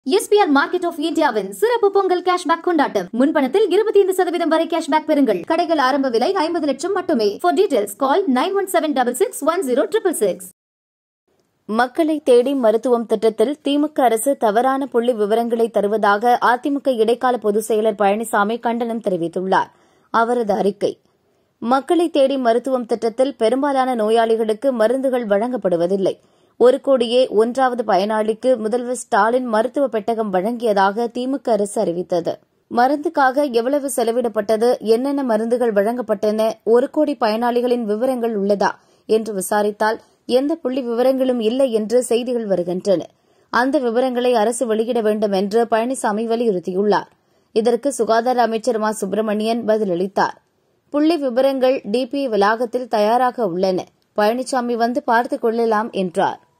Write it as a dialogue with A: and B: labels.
A: SPR market of இந்தியாவின் சிறப்பு Pongal cashback கொண்டாட்டம் முன்பணத்தில் இருபத்தி ஐந்து சதவீதம் வரை கேஷ்பேக் பெறுங்கள் கடைகள் ஆரம்ப விலை ஐம்பது லட்சம் மட்டுமே for details call nine one seven double six one zero triple six
B: மக்களை தேடி மருத்துவம் திட்டத்தில் திமுக அரசு தவறான புள்ளி விவரங்களை தருவதாக அதிமுக இடைக்கால பொதுச் செயலர் பழனிசாமி கண்டனம் தெரிவித்துள்ளார் அவரது அறிக்கை மக்களை தேடி மருத்துவம் திட்டத்தில் பெரும்பாலான நோயாளிகளுக்கு மருந்துகள் வழங்கப்படுவதில்லை ஒரு கோடியே ஒன்றாவது பயனாளிக்கு முதல்வர் ஸ்டாலின் மருத்துவ பெட்டகம் வழங்கியதாக திமுக அரசு அறிவித்தது மருந்துக்காக எவ்வளவு செலவிடப்பட்டது என்னென்ன மருந்துகள் வழங்கப்பட்டன ஒரு கோடி பயனாளிகளின் விவரங்கள் உள்ளதா என்று விசாரித்தால் எந்த புள்ளி விவரங்களும் இல்லை என்று செய்திகள் வருகின்றன அந்த விவரங்களை அரசு வெளியிட வேண்டும் என்று பழனிசாமி வலியுறுத்தியுள்ளார் இதற்கு சுகாதார அமைச்சர் மா சுப்பிரமணியன் பதிலளித்தார் புள்ளி விவரங்கள் டிபிஐ வளாகத்தில் தயாராக உள்ளன பழனிசாமி வந்து பார்த்துக் கொள்ளலாம் என்றார்